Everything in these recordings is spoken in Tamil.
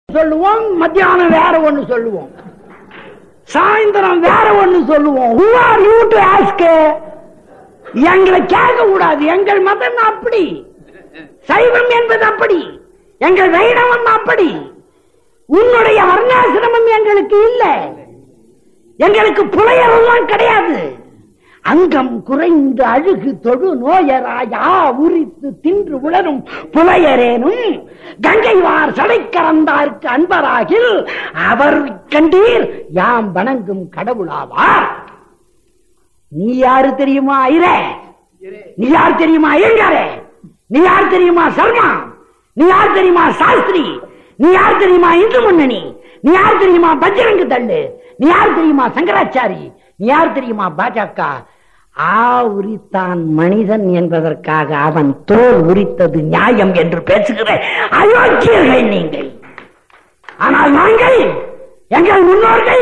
சொல்லுவோம் மத்தியானம் வேற ஒண்ணு சொல்லுவோம் சாயந்தரம் வேற ஒண்ணு சொல்லுவோம் Who are you to ask? எங்களை கேட்க கூடாது எங்கள் மதம் அப்படி சைவம் என்பது அப்படி எங்கள் வைணவம் அப்படி உன்னுடைய வர்ணாசிரமம் எங்களுக்கு இல்லை எங்களுக்கு புலையரெல்லாம் கிடையாது அங்கம் குறைந்து அழுகு தொழு நோயராயா உரித்து தின்று உளரும் புலையரேனும் கங்கைவார் சடை கறந்தார்க்கு அன்பராகில் அவர் கண்டீர் யாம் வணங்கும் கடவுளாவார் நீ யாரு தெரியுமா ஐரே நீ யார் தெரியுமா ஐயங்காரே நீ யார் தெரியுமா சர்மா நீ யார் தெரியுமா சாஸ்திரி நீ யார் தெரியுமா இந்து முன்னணி நீ யார் தெரியுமா பஜ்ரங்கு தள்ளு நீ யார் தெரியுமா சங்கராச்சாரி நீ யார் தெரியுமா பாஜக ஆ உரித்தான் மனிதன் என்பதற்காக அவன் தோல் உரித்தது நியாயம் என்று பேசுகிற அயோக்கியர்கள் நீங்கள் ஆனால் நாங்கள் எங்கள் முன்னோர்கள்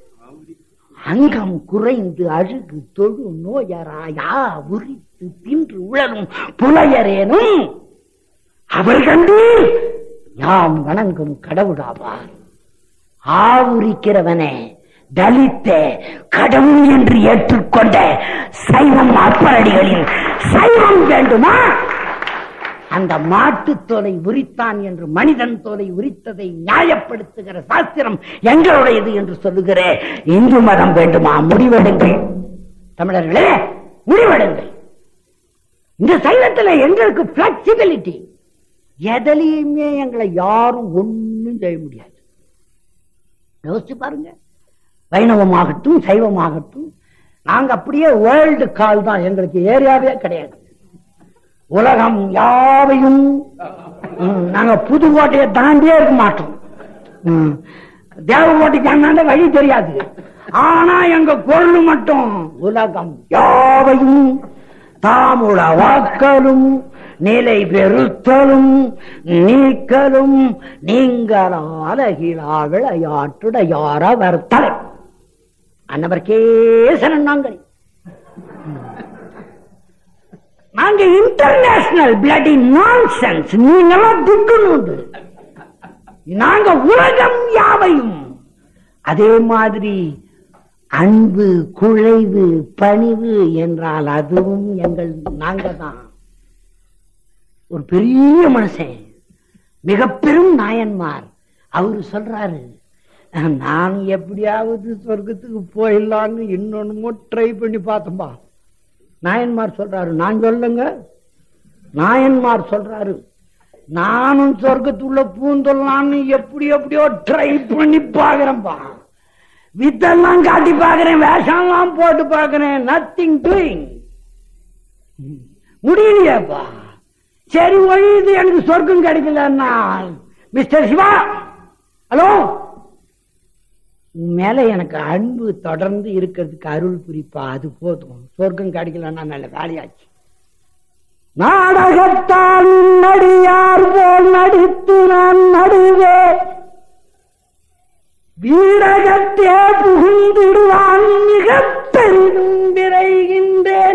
அங்கம் குறைந்து அழுகு தொழு நோயராயா உரித்து தின்று உழலும் புலையரேனும் அவர் கண்டு யாம் வணங்கும் கடவுளாவார் ஆவுரிக்கிறவனே தலித்தே கடவுள் என்று ஏற்றுக்கொண்ட சைவம் அப்பரடிகளின் சைவம் வேண்டுமா அந்த மாட்டு தோலை உரித்தான் என்று மனிதன் தோலை உரித்ததை நியாயப்படுத்துகிற சாஸ்திரம் எங்களுடையது என்று சொல்லுகிற இந்து மதம் வேண்டுமா முடிவெடுங்கள் தமிழர்களே முடிவெடுங்கள் இந்த சைவத்தில் எங்களுக்கு பிளெக்சிபிலிட்டி எதிலையுமே எங்களை யாரும் ஒண்ணும் செய்ய முடியாது யோசிச்சு பாருங்க வைணவமாகட்டும் சைவமாகட்டும் நாங்க அப்படியே வேர்ல்டு கால் தான் எங்களுக்கு ஏரியாவே கிடையாது உலகம் யாவையும் ம், நாங்க புதுக்கோட்டையை தாண்டியே இருக்க மாட்டோம் ம், தேவக்கோட்டைக்கு அண்ணாண்ட வழி தெரியாது ஆனா எங்க பொருள் மட்டும் உலகம் யாவையும் தாமுள வாக்கலும் நிலை பெருத்தலும் நீக்கலும் நீங்களாலகிலா விளையாட்டுடையார் அவர் தலை அன்னவர்க்கே சரண் நாங்கள் நாங்க இன்டர்நேஷனல் பிளடி நான்சென்ஸ் நீங்களாம் திக்குன்னு நாங்க உலகம் யாவையும் அதே மாதிரி அன்பு குழைவு பணிவு என்றால் அதுவும் எங்கள் நாங்க தான் ஒரு பெரிய மனுஷன் மிக பெரும் நாயன்மார் அவரு சொல்றாரு நான் எப்படியாவது சொர்க்கத்துக்கு போயிடலான்னு இன்னொன்னுமோ ட்ரை பண்ணி பார்த்தோம்பா நாயன்மார் சொல்றாரு நான் சொல்லுங்க நாயன்மார் சொல்றாரு நானும் சொர்க்கத்துள்ள பூந்தொல்லான்னு எப்படி எப்படியோ ட்ரை பண்ணி பாக்குறேன்பா வித்தெல்லாம் காட்டி பாக்குறேன் வேஷம்லாம் போட்டு பாக்குறேன் நத்திங் டூயிங் முடியலையாப்பா சரி ஒழியுது எனக்கு சொர்க்கம் கிடைக்கலன்னா மிஸ்டர் சிவா ஹலோ உன் மேல எனக்கு அன்பு தொடர்ந்து இருக்கிறதுக்கு அருள் புரிப்பா அது போதும் சொர்க்கம் கிடைக்கலன்னா நல்ல வேலையாச்சு நாடகத்தால் நடியார் போல் நடித்து நான் நடுவே வீரகத்தே புகுந்திடுவான் மிக பெரிதும் விரைகின்றேன்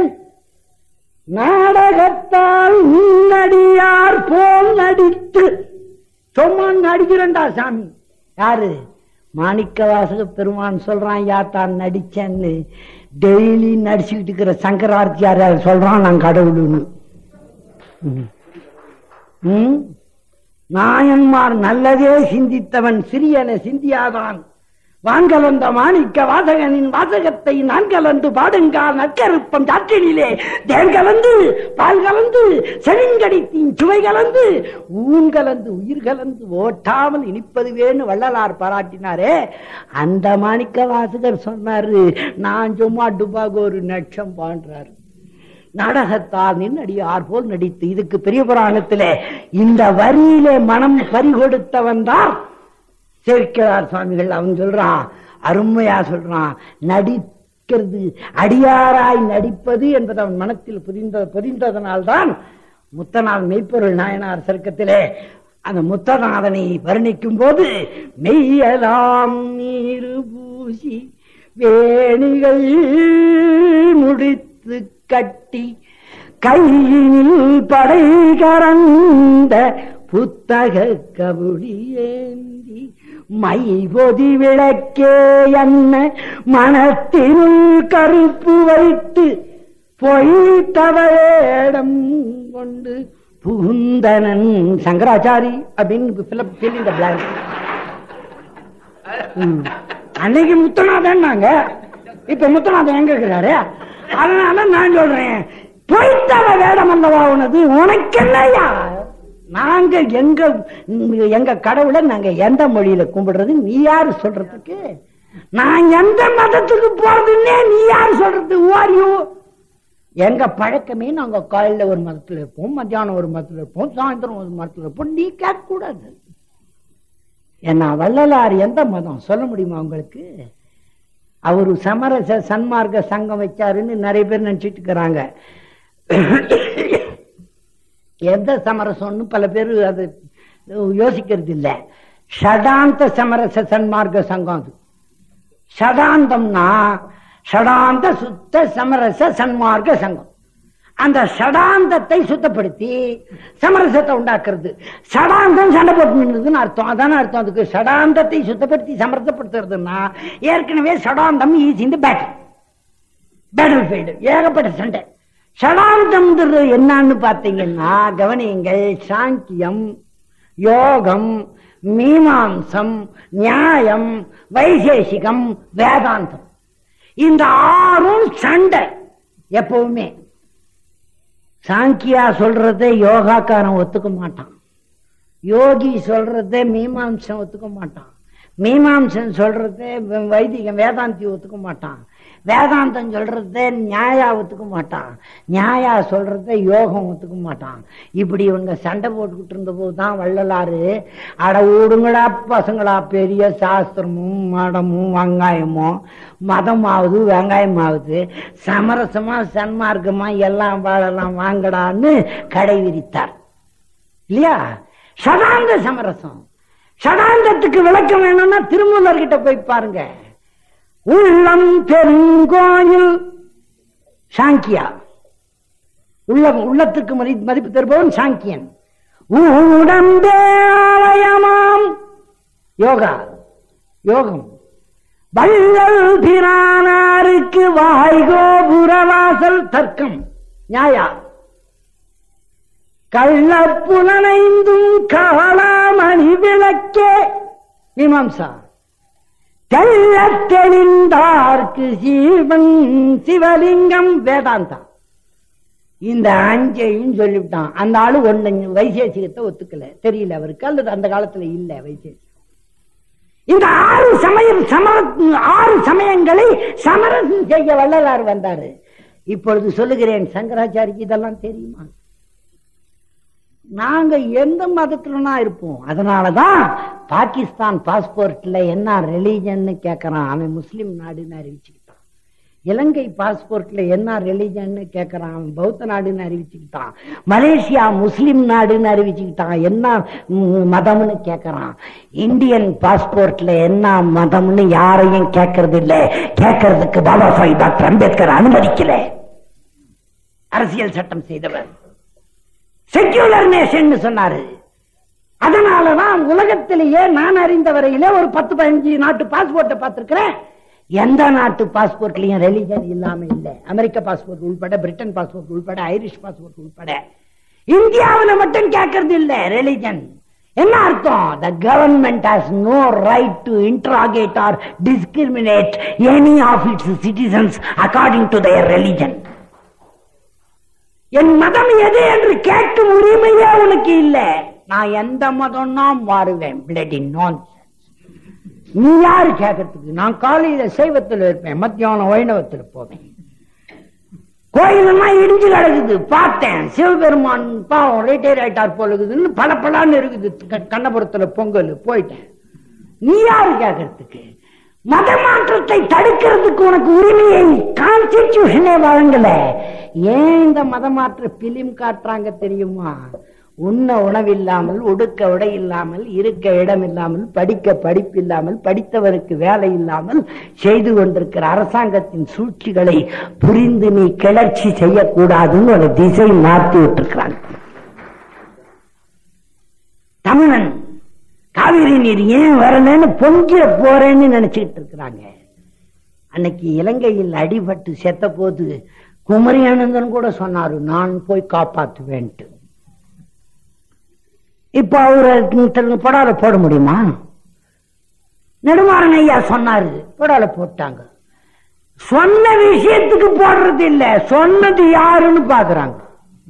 நாடகத்தால் நடியார் போல் நடித்து சும்மா நடிக்கிறேன்டா சாமி யாரு மாணிக்க வாசக பெருமான் சொல்றான் யா தான் நடிச்சேன்னு டெய்லி நடிச்சுக்கிட்டு இருக்கிற சங்கராச்சாரியார் சொல்றான் நான் கடவுள்னு ம். ம்? நாயன்மார் நல்லதே சிந்தித்தவன் சிறியன சிந்தியாதான் வான்கலந்த மாணிக்க வாசகனின் வாசகத்தை நான் கலந்து பாடுங்கால் நற்கருப்பம் சாற்றினிலே தேன் கலந்து பால் கலந்து செழுங்கடித்தின் சுவை கலந்து ஊன் கலந்து உயிர் கலந்து ஓட்டாமல் இனிப்பதுவேன்னு வள்ளலார் பாராட்டினாரே அந்த மாணிக்க வாசகர் சொன்னாரு நான் சும்மா டுபாக்கு ஒரு நட்சம் பாடுறாரு நாடகத்தால் நின்னடியார் போல் நடித்து இதுக்கு பெரிய புராணத்திலே இந்த வரியிலே மனம் பறிகொடுத்தவன் தான் சேர்க்கிறார் சுவாமிகள் அவன் சொல்றான் அருமையா சொல்றான் நடிக்கிறது அடியாராய் நடிப்பது என்பது அவன் மனத்தில் புரிந்த புரிந்ததனால்தான் முத்தநாத் மெய்ப்பொருள் நாயனார் சர்க்கத்திலே அந்த முத்தநாதனை வர்ணிக்கும் போது மெய்யலாம் நீரு பூசி வேணிகள் முடித்து கட்டி கையினில் படை கரந்த புத்தக கபுடி ஏந்தி மை பொதி விளக்கே என்ன மனத்தினுள் கருப்பு வைத்து பொய்த்தவடம் கொண்டு புகுந்தனன் சங்கராச்சாரி அப்படின்னு fill- fill in the blank. ம். அன்னைக்கு முத்தநாதன் நாங்க இப்ப முத்தநாதன் எங்க இருக்கிறாரு அதனால நான் சொல்றேன் பொய்த்தவ வேடம் அல்லவா உனது உனக்கு என்னையா நாங்க எங்க எங்க கடவுளை நாங்க எந்த மொழியில கும்பிடுறது நீ யாரு சொல்றதுக்கு நான் எந்த மதத்துக்கு போறதுன்னே நீ யாரு சொல்றது ஓரியோ எங்க பழக்கமே நாங்க காலையில ஒரு மதத்துல இருப்போம் மத்தியானம் ஒரு மதத்துல இருப்போம் சாயந்தரம் ஒரு மதத்துல இருப்போம் நீ கேட்க கூடாது என்ன வள்ளலார் எந்த மதம் சொல்ல முடியுமா உங்களுக்கு அவரு சமரச சன்மார்க்க சங்கம் வச்சாருன்னு நிறைய பேர் நினைச்சிட்டு இருக்கிறாங்க எந்த சமரசம்னு பல பேர் அது யோசிக்கிறது இல்ல ஷடாந்த சமரச சன்மார்க்க சங்கம் அது ஷடாந்தம்னா ஷடாந்த சுத்த சமரச சன்மார்க்க சங்கம் அந்த ஷடாந்தத்தை சுத்தப்படுத்தி சமரசத்தை உண்டாக்குறது ஷடாந்தம் சண்டை போட்டு நின்றுதுன்னு அர்த்தம் அதான அர்த்தம் அதுக்கு ஷடாந்தத்தை சுத்தப்படுத்தி சமரசப்படுத்துறதுன்னா ஏற்கனவே ஷடாந்தம் ஈஸ் இந்த பேட்டில் பேட்டில் ஃபீல்டு ஏகப்பட்ட சண்டை ஷடாந்தம் என்னன்னு பாத்தீங்கன்னா கவனியுங்கள் சாங்கியம் யோகம் மீமாம்சம் நியாயம் வைசேஷிகம் வேதாந்தம் இந்த ஆறும் சண்டை எப்பவுமே சாங்கியா சொல்றதை யோகாக்காரன் ஒத்துக்க மாட்டான் யோகி சொல்றதை மீமாம்சம் ஒத்துக்க மாட்டான் மீமாம்சம் சொல்றதை வை- வைதிகம் வேதாந்தி ஒத்துக்க மாட்டான் வேதாந்தம் சொல்றதை நியாயா ஒத்துக்க மாட்டான் நியாயா சொல்றதை யோகம் ஒத்துக்க மாட்டான் இப்படி இவங்க சண்டை போட்டுக்கிட்டு இருந்த போதுதான் வள்ளலாறு அட ஊடுங்களா பசங்களா பெரிய சாஸ்திரமும் மடமும் வெங்காயமும் மதமாவது வெங்காயமாவது சமரசமா சன்மார்க்கமா எல்லாம் வாழலாம் வாங்கடான்னு கடை விரித்தார் இல்லையா சதாந்த சமரசம் சதாந்தத்துக்கு விளக்கம் வேணும்னா திருமூலர் கிட்ட போய் பாருங்க உள்ளம் பெருங்கோயில் சாங்கியா உள்ளம் உள்ளத்துக்கு மதி மதிப்பு தருபவன் சாங்கியன் உடம்பே ஆலயமாம் யோகா யோகம் வள்ளல் பிரானாருக்கு வாய்கோபுரவாசல் தர்க்கம் நியாயா கள்ளப்புலனைந்தும் காளாமணி விளக்கே மீமாம்சா தெள்ளத் தெளிந்தார்க்கு சீவன் சிவலிங்கம் வேதாந்தா இந்த அஞ்சையும் சொல்லிவிட்டான் அந்த ஆளு ஒண்ணு வைசேசிகத்தை ஒத்துக்கல தெரியல அவருக்கு அல்லது அந்த காலத்துல இல்ல வைசேசிகம் இந்த ஆறு சமயம் சமர ஆறு சமயங்களை சமரசம் செய்ய வள்ளலார் வந்தாரு இப்பொழுது சொல்லுகிறேன் சங்கராச்சாரிக்கு இதெல்லாம் தெரியுமா நாங்க எந்த மதத்துலனா இருப்போம் அதனாலதான் பாகிஸ்தான் பாஸ்போர்ட்ல என்ன ரிலீஜன் கேக்குறான் அவன் முஸ்லிம் நாடுன்னு அறிவிச்சுக்கிட்டான் இலங்கை பாஸ்போர்ட்ல என்ன ரிலிஜன் கேக்குறான் அவன் பௌத்த நாடுன்னு அறிவிச்சுக்கிட்டான் மலேசியா முஸ்லிம் நாடுன்னு அறிவிச்சுக்கிட்டான் என்ன ம், மதம்னு கேக்குறான் இந்தியன் பாஸ்போர்ட்ல என்ன மதம்னு யாரையும் கேட்கறது இல்ல கேட்கறதுக்கு பாபா சாஹிப் டாக்டர் அம்பேத்கர் அனுமதிக்கல அரசியல் சட்டம் செய்தவர் செக்யூலர் நேஷன் சொன்னாரு அதனாலதான் உலகத்திலேயே நான் அறிந்த வரையிலே ஒரு பத்து பதினஞ்சு நாட்டு பாஸ்போர்ட்டை பார்த்திருக்கிறேன் எந்த நாட்டு பாஸ்போர்ட்லயும் ரிலிஜன் இல்லாம இல்ல அமெரிக்க பாஸ்போர்ட் உள்பட பிரிட்டன் பாஸ்போர்ட் உள்பட ஐரிஷ் பாஸ்போர்ட் உள்பட இந்தியாவுல மட்டும் கேட்கறது இல்ல ரிலிஜன் என்ன அர்த்தம் the government has no right to interrogate or discriminate any of its citizens according to their religion என் மதம் எது என்று கேட்கும் உரிமையே உனக்கு இல்ல நான் எந்த மதம்னா மாறுவேன் பிளடி நான் நீ யாரு கேட்கறதுக்கு நான் காலையில சைவத்துல இருப்பேன் மத்தியானம் வைணவத்துல போவேன் கோயிலெல்லாம் இடிஞ்சு கிடக்குது பார்த்தேன் சிவபெருமான் பாவம் ரிட்டையர் ஆயிட்டார் போல இருக்குதுன்னு பல பலான்னு இருக்குது க- கண்ணபுரத்துல பொங்கல் போயிட்டேன் நீ யாரு கேட்கறதுக்கு மத மாற்றத்தை தடுக்கிறதுக்கு உனக்கு உரிமையை கான்ஸ்டிடியூஷனே வழங்கல ஏன் இந்த மத மாற்ற பிலிம் காட்டுறாங்க தெரியுமா உண்ண உணவில்லாமல் உடுக்க உடை இல்லாமல் இருக்க இடம் இல்லாமல் படிக்க படிப்பு இல்லாமல் படித்தவருக்கு வேலை இல்லாமல் செய்து கொண்டிருக்கிற அரசாங்கத்தின் சூழ்ச்சிகளை புரிந்து நீ கிளர்ச்சி செய்யக்கூடாதுன்னு ஒரு திசை மாற்றி விட்டுருக்கிறாங்க தமிழன் காவிரி நீர் ஏன் வரலன்னு பொங்கிற போறேன்னு நினைச்சுக்கிட்டு இருக்கிறாங்க அன்னைக்கு இலங்கையில் அடிபட்டு செத்த போது குமரி ஆனந்தன் கூட சொன்னாரு நான் போய் காப்பாத்துவேன்ட்டு இப்ப அவரை படால போட முடியுமா நெடுமாறன் ஐயா சொன்னாரு படால போட்டாங்க சொன்ன விஷயத்துக்கு போடுறது இல்ல சொன்னது யாருன்னு பாக்குறாங்க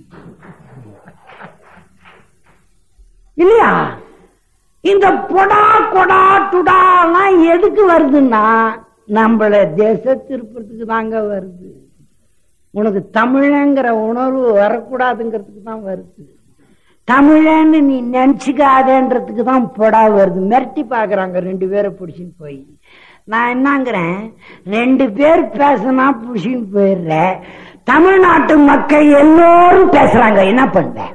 இல்லையா இந்த பொடா கொடா துடாலாம் எதுக்கு வருதுன்னா நம்மள தேச திருப்பத்துக்கு தாங்க வருது உனக்கு தமிழங்கிற உணர்வு வரக்கூடாதுங்கிறதுக்கு தான் வருது தமிழன்னு நீ நினைச்சுக்காதன்றதுக்கு தான் பொடா வருது மிரட்டி பாக்குறாங்க ரெண்டு பேரை பிடிச்சின்னு போய் நான் என்னங்கிறேன் ரெண்டு பேர் பேசினா பிடிச்சின்னு போயிடுற தமிழ்நாட்டு மக்கள் எல்லோரும் பேசுறாங்க என்ன பண்ண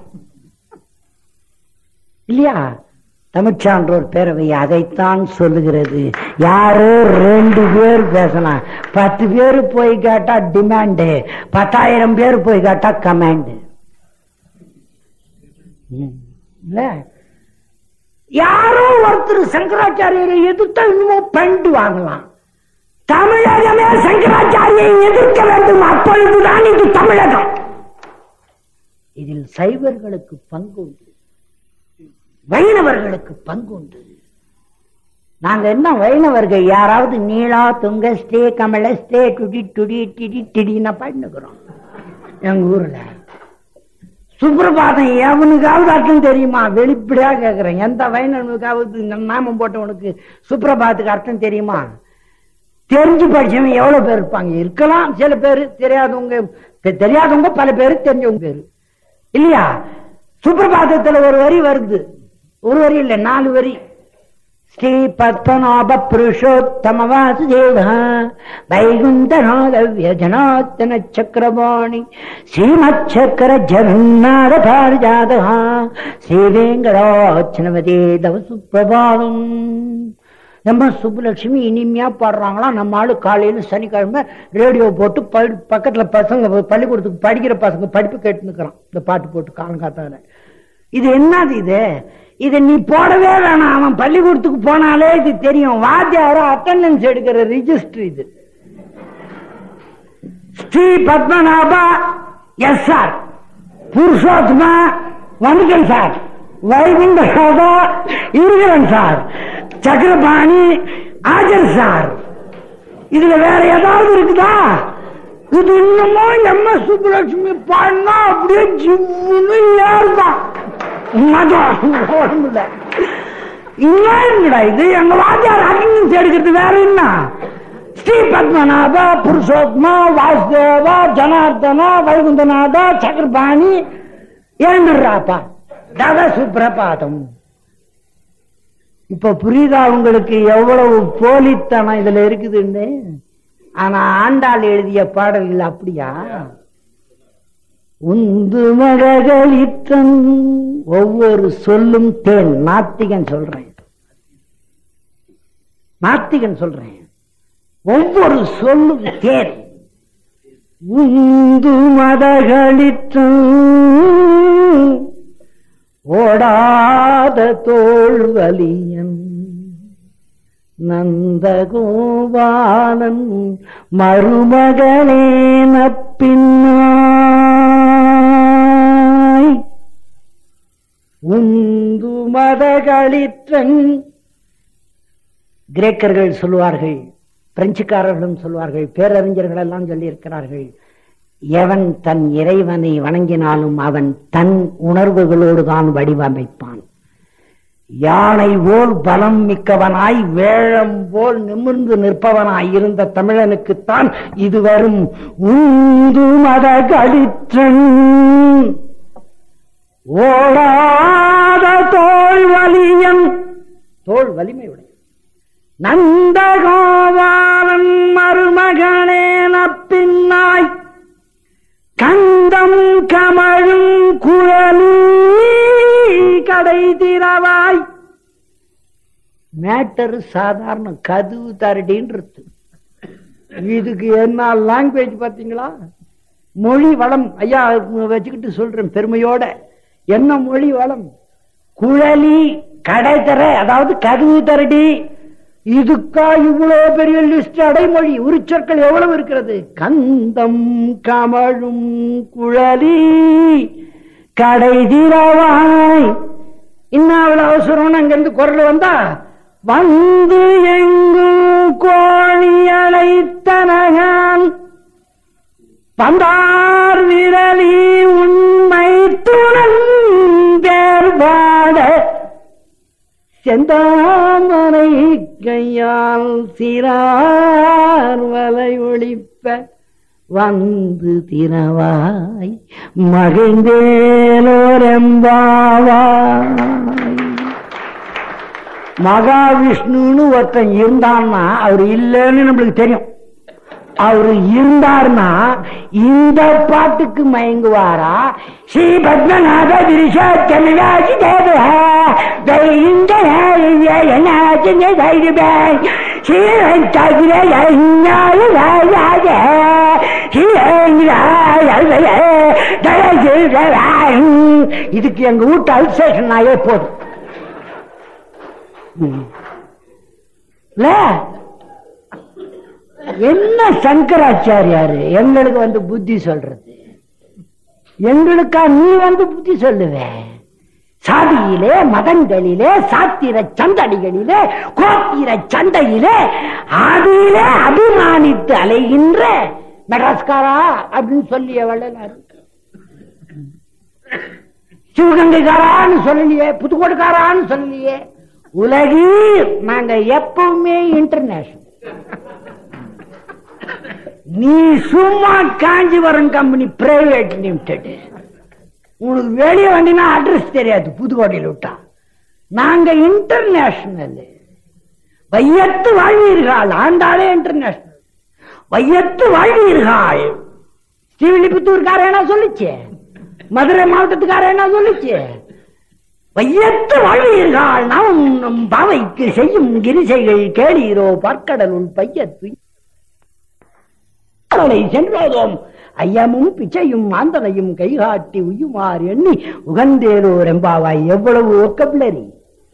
இல்லையா தமிழ்ச்சான்றோர் பேரவை அதைத்தான் சொல்லுகிறது யாரோ ரெண்டு பேர் பேசலாம் பத்து பேர் போய் கேட்டா டிமாண்டு பத்தாயிரம் பேர் போய் கேட்டா கமாண்டு இல்ல யாரோ ஒருத்தர் சங்கராச்சாரியரை எதிர்த்தா இன்னும் பெண்டு வாங்கலாம் தமிழகமே சங்கராச்சாரியை எதிர்க்க வேண்டும் அப்பொழுதுதான் இது தமிழகம் இதில் சைவர்களுக்கு பங்கு உண்டு வைணவர்களுக்கு பங்கு உண்டு நாங்க என்ன வைணவர்கள் யாராவது நீளா துங்க ஸ்டே கமல ஸ்டே டுடி டுடி டிடி டிடின்னு பண்ணுகிறோம் எங்க ஊர்ல சுப்பிரபாதம் எவனுக்காவது அர்த்தம் தெரியுமா வெளிப்படையா கேக்குறேன் எந்த வைணவனுக்காவது நாமம் போட்டவனுக்கு சுப்பிரபாதத்துக்கு அர்த்தம் தெரியுமா தெரிஞ்சு படிச்சவன் எவ்வளவு பேர் இருப்பாங்க இருக்கலாம் சில பேர் தெரியாதவங்க தெரியாதவங்க பல பேர் தெரிஞ்சவங்க பேரு இல்லையா சுப்பிரபாதத்துல ஒரு வரி வருது ஒரு வரி இல்ல நாலு வரி ஸ்ரீ பத்மநாப புருஷோத்தம வாசுதேவ வைகுந்தநாதவ்ய ஜனாத்தன சக்கரபாணி ஸ்ரீமத் சக்கர ஜகநாத பாரிஜாதகா ஸ்ரீ வெங்கடாச்சனவதே தவ சுப்பிரபாதம் நம்ம சுப்புலட்சுமி இனிமையா பாடுறாங்களா நம்ம ஆளு காலையில சனிக்கிழமை ரேடியோ போட்டு பக்கத்துல பசங்க பள்ளிக்கூடத்துக்கு படிக்கிற பசங்க படிப்பு கேட்டு நிக்கிறான் இந்த பாட்டு போட்டு காலங்காத்தால இது என்னது இது இது நீ போடவே வேணாம் அவன் பள்ளிக்கூடத்துக்கு போனாலே இது தெரியும் வாத்தியாரோ அட்டண்டன்ஸ் எடுக்கிற ரிஜிஸ்டர் இது ஸ்ரீ பத்மநாபா எஸ் சார் புருஷோத்மா வந்துட்டேன் சார் வைகுண்டநாதா இருக்கிறேன் சார் சக்கரபாணி ஆஜர் சார் இதுல வேற ஏதாவது இருக்குதா இது இன்னமும் எம் எஸ் சுப்புலட்சுமி பாடினா அப்படியே ஜிம்முன்னு ஏறுதான் உடம்புல என்னடா இது எங்க வாத்தியார் அட்டண்டன்ஸ் எடுக்கிறது வேற என்ன ஸ்ரீ பத்மநாப புருஷோத்மா வாசுதேவா ஜனார்தனா வைகுந்தநாதா சக்கரபாணி ஏந்துடுறாப்பா தவ சுப்பிரபாதம் இப்ப புரியுதா உங்களுக்கு எவ்வளவு போலித்தனம் இதுல இருக்குதுன்னு ஆனா ஆண்டாள் எழுதிய பாடல்கள் அப்படியா உந்து மகளித்தன் ஒவ்வொரு சொல்லும் தேன் நாத்திகன் சொல்றேன் நாத்திகன் சொல்றேன் ஒவ்வொரு சொல்லும் தேன் உந்து மதகளித்தன் ஓடாத தோல் வலியன் நந்தகோபாலன் மருமகளே நப்பின்னாய் உந்து மதகளிற்றன் கிரேக்கர்கள் சொல்லுவார்கள் பிரெஞ்சுக்காரர்களும் சொல்வார்கள் பேரறிஞர்கள் எல்லாம் சொல்லி இருக்கிறார்கள் எவன் தன் இறைவனை வணங்கினாலும் அவன் தன் உணர்வுகளோடு தான் வடிவமைப்பான் யானை போல் பலம் மிக்கவனாய் வேழம் போல் நிமிர்ந்து நிற்பவனாய் இருந்த தமிழனுக்குத்தான் இது வரும் ஊந்து மத கடிற்றன் ஓடாத தோல் வலியன் தோல் வலிமையுடைய நந்தகோபாலன் மருமகனே நப்பின்னாய் கந்தம் கமழும் குழலி கடை திறவாய் மேட்டர் சாதாரண கதவு தரடின்றது இதுக்கு என்ன லாங்குவேஜ் பாத்தீங்களா மொழி வளம் ஐயா வச்சுக்கிட்டு சொல்றேன் பெருமையோட என்ன மொழி வளம் குழலி கடை தர அதாவது கதவு தரடி இதுக்கா இவ்வளவு பெரிய லிஸ்ட் அடைமொழி உரிச்சொற்கள் எவ்வளவு இருக்கிறது கந்தம் கமழும் குழலி கடை தீரவாய் இன்னும் அவ்வளவு அவசரம் அங்கிருந்து குரல் வந்தா வந்து எங்கும் கோழி அழைத்தனகான் பந்தார் விரலி உண்மை துணன் பேர்பாட செந்தாமரை கையால் சிறார் வலை ஒளிப்ப வந்து தினவாய் மகிழ்ந்தேலோரெம்பாவாய் மகாவிஷ்ணுன்னு ஒருத்தன் இருந்தான்னா அவர் இல்லைன்னு நம்மளுக்கு தெரியும் அவர் இருந்தார்னா இந்த பாட்டுக்கு மயங்குவாரா ஸ்ரீ பத்மநாத விரிஷாச்சி தேவ இந்த இதுக்கு எங்க வீட்டு அல்சேஷன் ஆயே போதும் இல்ல என்ன சங்கராச்சாரியாரு எங்களுக்கு வந்து புத்தி சொல்றது எங்களுக்கா நீ வந்து புத்தி சொல்லுவ சாதியிலே மதங்களிலே சாத்திர சந்தடிகளிலே கோத்திர சண்டையிலே அதிலே அபிமானித்து அலைகின்ற மெட்ராஸ்காரா அப்படின்னு சொல்லிய வள்ளலார் சிவகங்கைக்காரான்னு சொல்லலையே புதுக்கோட்டைக்காரான்னு சொல்லலையே உலகீர் நாங்க எப்பவுமே இன்டர்நேஷனல் நீ சும்மா காஞ்சிபுரம் கம்பெனி பிரைவேட் லிமிடெட் உனக்கு வெளியே வந்தீங்கன்னா அட்ரஸ் தெரியாது புதுக்கோட்டையில் விட்டா நாங்க இன்டர்நேஷனல் வையத்து வாழ்வீர்கள் ஆண்டாளே இன்டர்நேஷனல் வையத்து வாழ்வீர்கள் ஸ்ரீவில்லிபுத்தூர்கார என்ன சொல்லிச்சு மதுரை மாவட்டத்துக்கார என்ன சொல்லிச்சு வையத்து வாழ்வீர்கள் நாம் நம் பாவைக்கு செய்யும் கிரிசைகள் கேளீரோ பார்க்கடல் உன் பையத்து கடலை சென்றோதோம் ஐயமும் பிச்சையும் மாந்தனையும் கைகாட்டி உயுமாறு எண்ணி உகந்தேலோ ரெம்பாவாய் எவ்வளவு ஒக்கபிளரி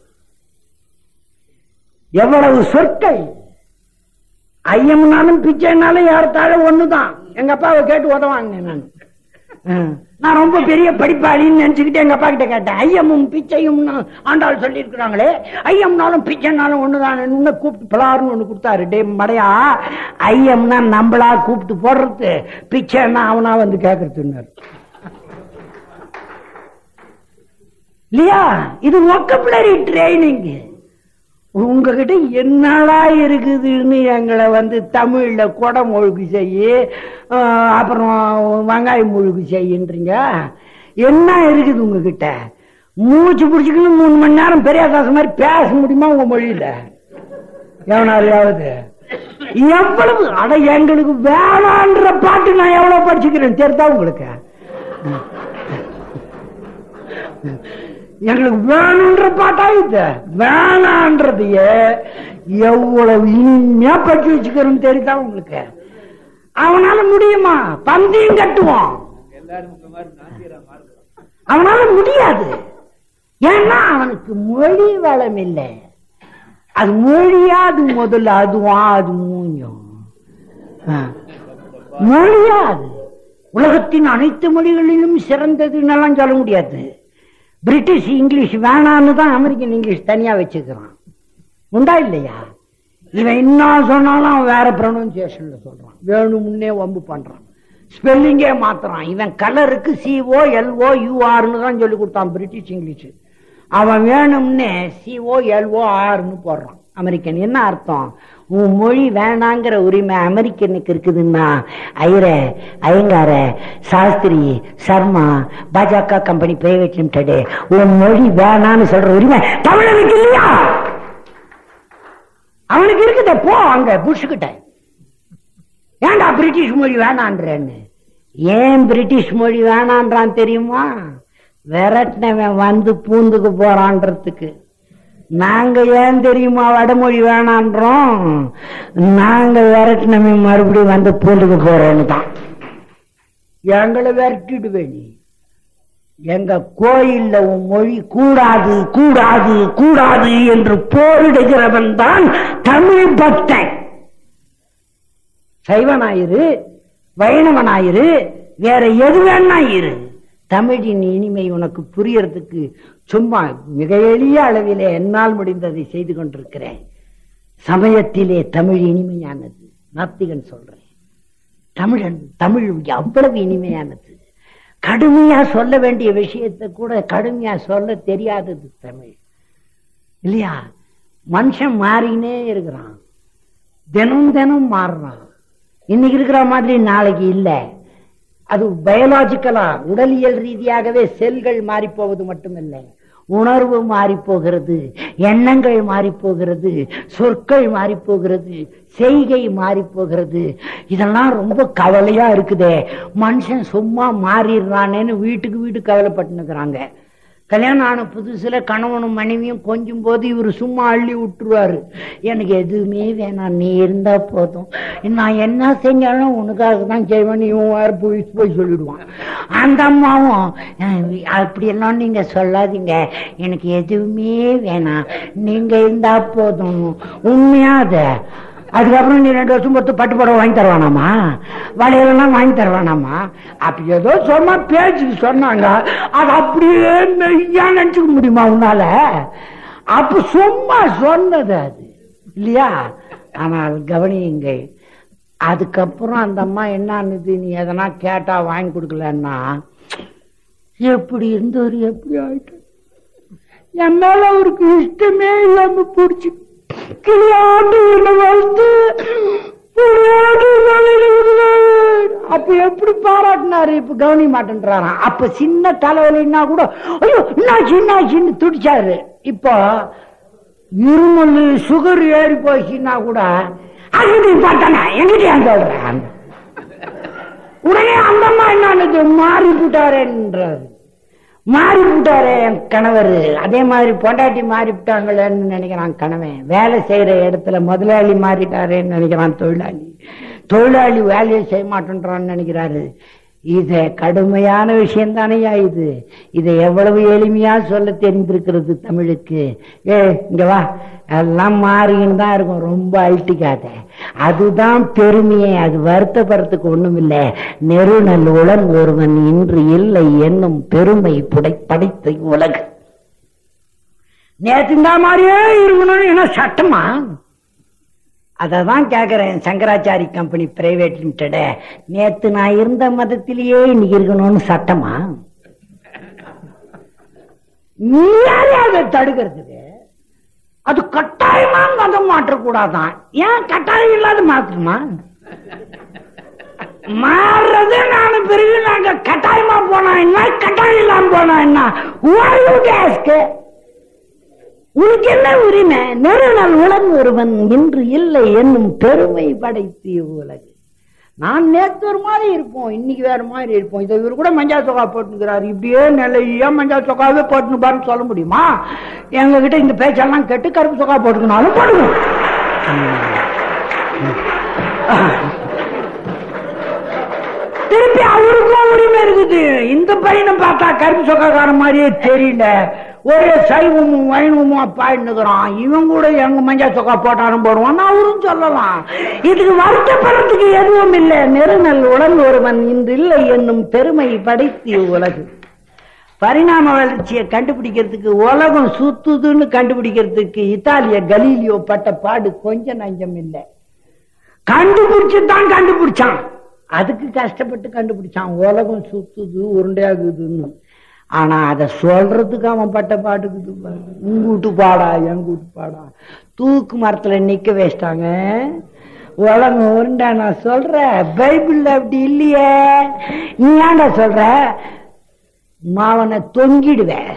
எவ்வளவு சொற்கள் ஐயம்னாலும் பிச்சைனாலும் ஏறத்தாழ ஒண்ணுதான் எங்க அப்பாவை கேட்டு உதவாங்க நான் நான் ரொம்ப பெரிய படிப்பாளின்னு நினைச்சுக்கிட்டு எங்க அப்பா கிட்ட கேட்டேன் ஐயமும் பிச்சையும் ஆண்டாள் சொல்லி இருக்கிறாங்களே ஐயம்னாலும் பிச்சைனாலும் ஒண்ணுதான் இன்னும் கூப்பிட்டு பிளாருன்னு ஒண்ணு கொடுத்தாரு டே மடையா ஐயம்னா நம்மளா கூப்பிட்டு போடுறது பிச்சைன்னா அவனா வந்து கேட்கறதுன்னாரு இல்லையா இது ஒக்கப்பிளரி ட்ரைனிங் உங்ககிட்ட என்னடா இருக்குதுன்னு எங்களை வந்து தமிழ்ல குடை மொழுகு செய்ய அப்புறம் வெங்காயம் முழுகு செய்யுன்றீங்க என்ன இருக்குது உங்ககிட்ட மூச்சு பிடிச்சிக்கணும் மூணு மணி நேரம் பெரியாதாசம் மாதிரி பேச முடியுமா உங்க மொழியில எவனாலையாவது எவ்வளவு அட எங்களுக்கு வேணான்ற பாட்டு நான் எவ்வளவு படிச்சுக்கிறேன் தெரிதா உங்களுக்கு எங்களுக்கு வேணுன்ற பாட்டா இது வேணான்றதையே எவ்வளவு இனிமையா படிச்சு வச்சுக்கிறோம் தெரியுதா உங்களுக்கு அவனால முடியுமா பந்தயம் கட்டுவான் அவனால முடியாது ஏன்னா அவனுக்கு மொழி வளம் இல்லை அது மொழியாது முதல்ல அதுவா அது மூஞ்சும் மொழியாது உலகத்தின் அனைத்து மொழிகளிலும் சிறந்ததுன்னெல்லாம் சொல்ல முடியாது பிரிட்டிஷ் இங்கிலீஷ் வேணான்னு தான் அமெரிக்கன் இங்கிலீஷ் தனியா வச்சுக்கிறான் உண்டா இல்லையா இவன் என்ன சொன்னாலும் அவன் வேற ப்ரொனன்சியேஷன்ல சொல்றான் வேணும்னே வம்பு பண்றான் ஸ்பெல்லிங்கே மாத்துறான் இவன் கலருக்கு சிஓ எல்ஓ யூஆர்னு தான் சொல்லி கொடுத்தான் பிரிட்டிஷ் இங்கிலீஷ் அவன் வேணும்னே சிஓ எல்ஓ ஆர்னு போடுறான் அமெரிக்கன் என்ன அர்த்தம் உன் மொழி வேணாங்கிற உரிமை அமெரிக்கனுக்கு இருக்குதுன்னா ஐர ஐயங்கார சாஸ்திரி சர்மா பாஜக கம்பெனி பிரைவேட் லிமிடெட் உன் மொழி வேணான்னு சொல்ற உரிமை தமிழனுக்கு இல்லையா அவனுக்கு இருக்குத போ அங்க புஷ்கிட்ட ஏன்டா பிரிட்டிஷ் மொழி வேணான்றேன்னு ஏன் பிரிட்டிஷ் மொழி வேணான்றான் தெரியுமா விரட்டினவன் வந்து பூந்துக்கு போறான்றதுக்கு நாங்க ஏன் தெரியுமா வடமொழி வேணான்றோம் நாங்க விரட்டினமே மறுபடியும் வந்து பூண்டுக்கு போறோன்னு தான் எங்களை விரட்டிடுவே நீ எங்க கோயில்ல உன் மொழி கூடாது கூடாது கூடாது என்று போரிடுகிறவன் தான் தமிழ் பக்தன் சைவனாயிரு வைணவனாயிரு வேற எது வேணா இரு தமிழின் இனிமை உனக்கு புரியறதுக்கு சும்மா மிக எளிய அளவிலே என்னால் முடிந்ததை செய்து கொண்டிருக்கிறேன் சமயத்திலே தமிழ் இனிமையானது நாத்திகன் சொல்றேன் தமிழன் தமிழ் அவ்வளவு இனிமையானது கடுமையா சொல்ல வேண்டிய விஷயத்தை கூட கடுமையா சொல்ல தெரியாதது தமிழ் இல்லையா மனுஷன் மாறினே இருக்கிறான் தினம் தினம் மாறுறான் இன்னைக்கு இருக்கிற மாதிரி நாளைக்கு இல்ல அது பயாலாஜிக்கலா உடலியல் ரீதியாகவே செல்கள் மாறி போவது மட்டுமில்லை உணர்வு மாறி போகிறது எண்ணங்கள் மாறி போகிறது சொற்கள் மாறி போகிறது செய்கை மாறி போகிறது இதெல்லாம் ரொம்ப கவலையா இருக்குதே மனுஷன் சும்மா மாறிடுறானேன்னு வீட்டுக்கு வீடு கவலைப்பட்டுனுக்குறாங்க கல்யாணம் ஆன புதுசுல கணவனும் மனைவியும் கொஞ்சம் போது இவர் சும்மா அள்ளி விட்டுருவாரு எனக்கு எதுவுமே வேணாம் நீ இருந்தா போதும் நான் என்ன செஞ்சாலும் உனக்காக தான் செய்வேன் இவன் வேற போய் போய் சொல்லிடுவான் அந்த அம்மாவும் "அஹ், அப்படியெல்லாம் நீங்க சொல்லாதீங்க எனக்கு எதுவுமே வேணாம் நீங்க இருந்தா போதும் உண்மையா அது அதுக்கப்புறம் நீ ரெண்டு வருஷம் பொறுத்து பட்டு புடவை வாங்கி தருவானாமா வளையலாம் வாங்கி தருவானாமா அப்ப ஏதோ சொன்னா பேச்சுக்கு சொன்னாங்க அது அப்படியே மெய்யா நினைச்சுக்க முடியுமா உன்னால அப்ப சும்மா சொன்னது அது இல்லையா ஆனால் கவனியுங்கள் அதுக்கப்புறம் அந்த அம்மா என்னன்னுது நீ எதனா கேட்டா வாங்கி கொடுக்கலன்னா எப்படி இருந்தவர் எப்படி ஆயிட்டு என் மேல அவருக்கு இஷ்டமே இல்லாம போடுச்சு கிளியாண்டு என்ன வளர்த்து விளையாட்டு விளையாடுகிறார். அப்ப எப்படி பாராட்டினாரு இப்ப கவனிக்க மாட்டேன்றாராம் அப்ப சின்ன தலைவலின்னா கூட ஐயோ என்னாச்சு என்னாச்சுன்னு துடிச்சாரு இப்போ இருமல் சுகர் ஏறி போச்சுன்னா கூட அது பார்த்தானே எங்கிட்ட சொல்றேன் உடனே அந்த அம்மா என்னன்னு மாறி விட்டாரேன்றாரு மாறி விட்டாரே என் கணவர் அதே மாதிரி பொண்டாட்டி மாறி விட்டாங்களேன்னு நினைக்கிறான் கணவன் வேலை செய்யற இடத்துல முதலாளி மாறிட்டாரேன்னு நினைக்கிறான் தொழிலாளி தொழிலாளி வேலையை செய்ய மாட்டேன்றான்னு நினைக்கிறாரு இது கடுமையான விஷயம் தானையா இது இதை எவ்வளவு எளிமையா சொல்ல தெரிந்திருக்கிறது தமிழுக்கு ஏ இங்க வா எல்லாம் மாறின்னு தான் இருக்கும் ரொம்ப அழட்டிக்காத அதுதான் பெருமையே அது வருத்தப்படுறதுக்கு ஒண்ணும் இல்ல நெருநல் உளன் ஒருவன் இன்று இல்லை என்னும் பெருமை புடை படைத்த உலகு நேத்து இந்த மாதிரியே இருக்கணும்னு என்ன சட்டமா அததான் கேக்குறேன் சங்கராச்சாரி கம்பெனி பிரைவேட் லிமிடெட் நேத்து நான் இருந்த மதத்திலேயே இன்னைக்கு இருக்கணும்னு சட்டமா நீ யாரு அதை தடுக்கிறதுக்கு அது கட்டாயமா மதம் மாற்றக்கூடாதான் ஏன் கட்டாயம் இல்லாத மாற்றணுமா மாறுறது நானு பிறகு நாங்க கட்டாயமா போனா என்ன கட்டாயம் இல்லாம போனா என்ன Who are you to ask? உனக்கு என்ன உரிமை நெருநாள் உலன் ஒருவன் இன்று இல்லை என்னும் பெருமை படைத்திய உலகு நான் நேத்து ஒரு மாதிரி இருப்போம் இன்னைக்கு வேற மாதிரி இருப்போம் இதை இவர் கூட மஞ்சா சொக்கா போட்டுக்கிறாரு இப்படியே நிலையா மஞ்சா சொக்காவே போட்டுன்னு பாருன்னு சொல்ல முடியுமா எங்க கிட்ட இந்த பேச்செல்லாம் கேட்டு கருப்பு சொக்கா போட்டுக்கனாலும் போடுவோம் திருப்பி அவருக்கும் உரிமை இருக்குது இந்த பையனை பார்த்தா கருப்பு சொக்காக்காரன் மாதிரியே தெரியல ஒரே சைவமும் வைணவமும் பாடினுக்கிறான் இவன் கூட எங்க மஞ்சா சொக்கா போட்டாலும் போடுவான் அவரும் சொல்லலாம் இதுக்கு வருத்தப்படுறதுக்கு எதுவும் இல்லை நெருநல் உடன் ஒருவன் இன்று இல்லை என்னும் பெருமை படைத்திய உலகு பரிணாம வளர்ச்சியை கண்டுபிடிக்கிறதுக்கு உலகம் சுத்துதுன்னு கண்டுபிடிக்கிறதுக்கு இத்தாலிய கலீலியோ பட்ட பாடு கொஞ்சம் நஞ்சம் இல்லை கண்டுபிடிச்சு தான் கண்டுபிடிச்சான் அதுக்கு கஷ்டப்பட்டு கண்டுபிடிச்சான் உலகம் சுத்துது உருண்டையாகுதுன்னு ஆனா அதை சொல்றதுக்கு அவன் பட்ட பாட்டுக்குது பாரு. உங்கூட்டு பாடா எங்கூட்டு பாடா தூக்கு மரத்துல நிக்க வச்சிட்டாங்க உலகம் உருண்டா நான் சொல்றேன் பைபிள்ல அப்படி இல்லையே நீ ஏன்டா சொல்ற மாவனை தொங்கிடுவேன்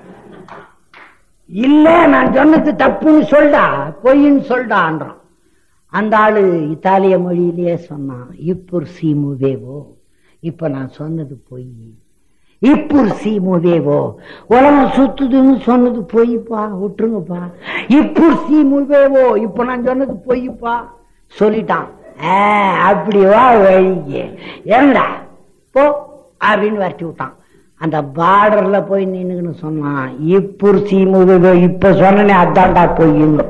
இல்ல நான் சொன்னது தப்புன்னு சொல்டா பொய்ன்னு சொல்டான்றான் அந்த ஆளு இத்தாலிய மொழியிலேயே சொன்னான் இப்புர் சி முவேவோ இப்ப நான் சொன்னது பொய் இப்புர் சி முவேவோ உலகம் சுத்துதுன்னு சொன்னது பொய்ப்பா விட்டுருங்கப்பா இப்புர் சி முவேவோ இப்ப நான் சொன்னது பொய்ப்பா சொல்லிட்டான் ஆ, அப்படி வா வழிக்கு ஏண்டா போ அப்படின்னு வரட்டி விட்டான் அந்த பார்டர்ல போய் நின்னுன்னு சொன்னான் இப்புர்சி முதுகு இப்ப சொன்னனே அதான்டா பொய்யுன்னு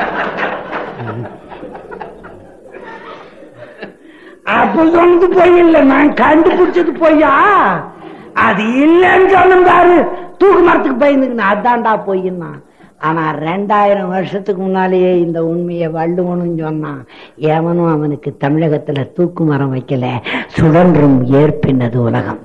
அப்ப சொன்னது பொய் இல்ல நான் கண்டுபிடிச்சது பொய்யா அது இல்லைன்னு சொன்ன பாரு தூக்கு மரத்துக்கு பயந்துக்கணும் அதான்டா பொய்யுன்னா ஆனா ரெண்டாயிரம் வருஷத்துக்கு முன்னாலேயே இந்த உண்மையை வள்ளுவனும் சொன்னான் எவனும் அவனுக்கு தமிழகத்துல தூக்கு மரம் வைக்கல சுழன்றும் ஏற்பினது உலகம்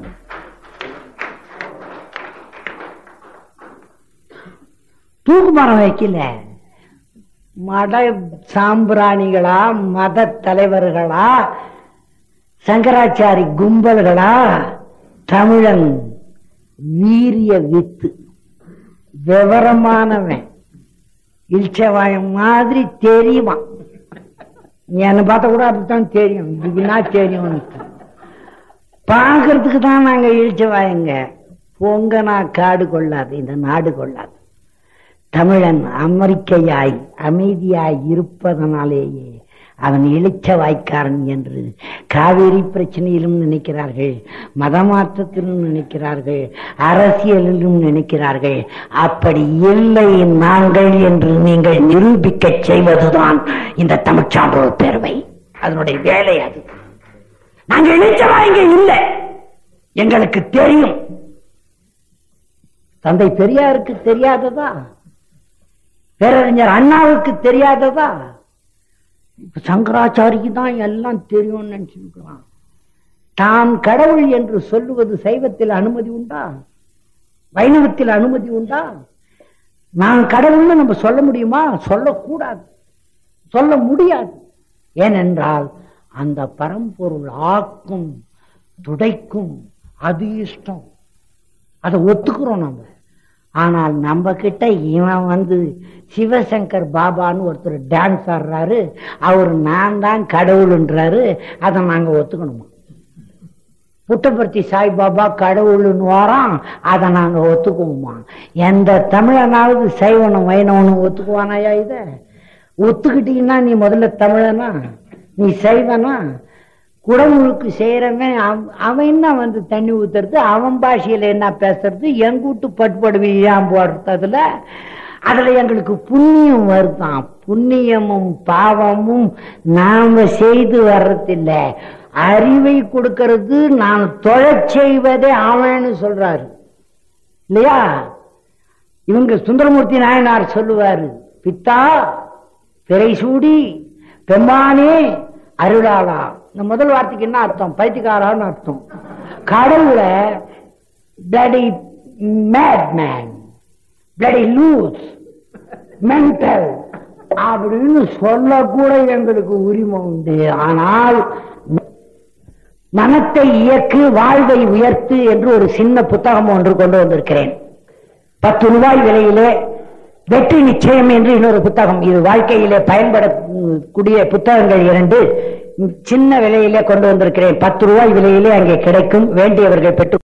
தூக்கு மரம் வைக்கல மட சாம்பிராணிகளா மத தலைவர்களா சங்கராச்சாரி கும்பல்களா தமிழன் வீரிய வித்து விவரமானவன் இல்ச்சவாயம் மாதிரி தெரியுமா என்னை பார்த்தா கூட அப்படித்தான் தெரியும் இதுக்குன்னா தெரியும் பார்க்கறதுக்கு தான் நாங்க இழிச்சவாயங்க பொங்கனா காடு கொள்ளாது இந்த நாடு கொள்ளாது தமிழன் அமெரிக்கையாய் அமைதியாய் இருப்பதனாலேயே அவன் இளிச்ச வாய்க்காரன் என்று காவேரி பிரச்சனையிலும் நினைக்கிறார்கள் மதமாற்றத்திலும் நினைக்கிறார்கள் அரசியலிலும் நினைக்கிறார்கள் அப்படி இல்லை நாங்கள் என்று நீங்கள் நிரூபிக்க செய்வதுதான் இந்த தமிழ்ச்சான்றோர் பேரவை அதனுடைய வேலை அது நாங்க இணைச்சவா இங்க இல்லை எங்களுக்கு தெரியும் தந்தை பெரியாருக்கு தெரியாததா பேரறிஞர் அண்ணாவுக்கு தெரியாததா சங்கராச்சாரிக்கு தான் எல்லாம் தெரியும்னு நினைச்சிருக்கிறான் தான் கடவுள் என்று சொல்லுவது சைவத்தில் அனுமதி உண்டா வைணவத்தில் அனுமதி உண்டா நான் கடவுள்னு நம்ம சொல்ல முடியுமா சொல்லக்கூடாது சொல்ல முடியாது ஏனென்றால் அந்த பரம்பொருள் ஆக்கும் துடைக்கும் அது இஷ்டம் அதை ஒத்துக்கிறோம் நம்ம ஆனால் நம்ம கிட்ட இவன் வந்து சிவசங்கர் பாபான்னு ஒருத்தர் டான்ஸ் ஆடுறாரு அவர் நான் தான் கடவுள்ன்றாரு அதை நாங்க ஒத்துக்கணுமா புட்டபர்த்தி சாய்பாபா கடவுள்னு வரோம் அதை நாங்க ஒத்துக்குவோமா எந்த தமிழனாவது சைவனும் வைணவனும் ஒத்துக்குவானாயா இத ஒத்துக்கிட்டீங்கன்னா நீ முதல்ல தமிழனா நீ செய்வனா குடமுழுக்கு செய்யறவன் அவ- அவன் என்ன வந்து தண்ணி ஊத்துறது அவன் பாஷையில என்ன பேசுறது எங்க வீட்டு பட்டுப்படுவி ஏன் போடுறது அதுல அதுல எங்களுக்கு புண்ணியம் வருதான் புண்ணியமும் பாவமும் நாம செய்து வர்றதில்ல அறிவை கொடுக்கிறது நான் தொழச் செய்வதே அவன்னு சொல்றாரு இல்லையா இவங்க சுந்தரமூர்த்தி நாயனார் சொல்லுவாரு பித்தா பிறை சூடி பெம்மானே அருளாளா இந்த முதல் வார்த்தைக்கு என்ன அர்த்தம் பைத்தியக்காரான்னு அர்த்தம் கடவுளை bloody madman bloody loose mental அப்படின்னு சொல்லக்கூட எங்களுக்கு உரிமை உண்டு ஆனால் மனத்தை இயக்கு வாழ்வை உயர்த்து என்று ஒரு சின்ன புத்தகம் ஒன்று கொண்டு வந்திருக்கிறேன் பத்து ரூபாய் விலையிலே வெற்றி நிச்சயம் என்று இன்னொரு புத்தகம் இது வாழ்க்கையிலே பயன்படக்கூடிய புத்தகங்கள் இரண்டு சின்ன விலையிலே கொண்டு வந்திருக்கிறேன் பத்து ரூபாய் விலையிலே அங்கே கிடைக்கும் வேண்டியவர்கள் பெற்று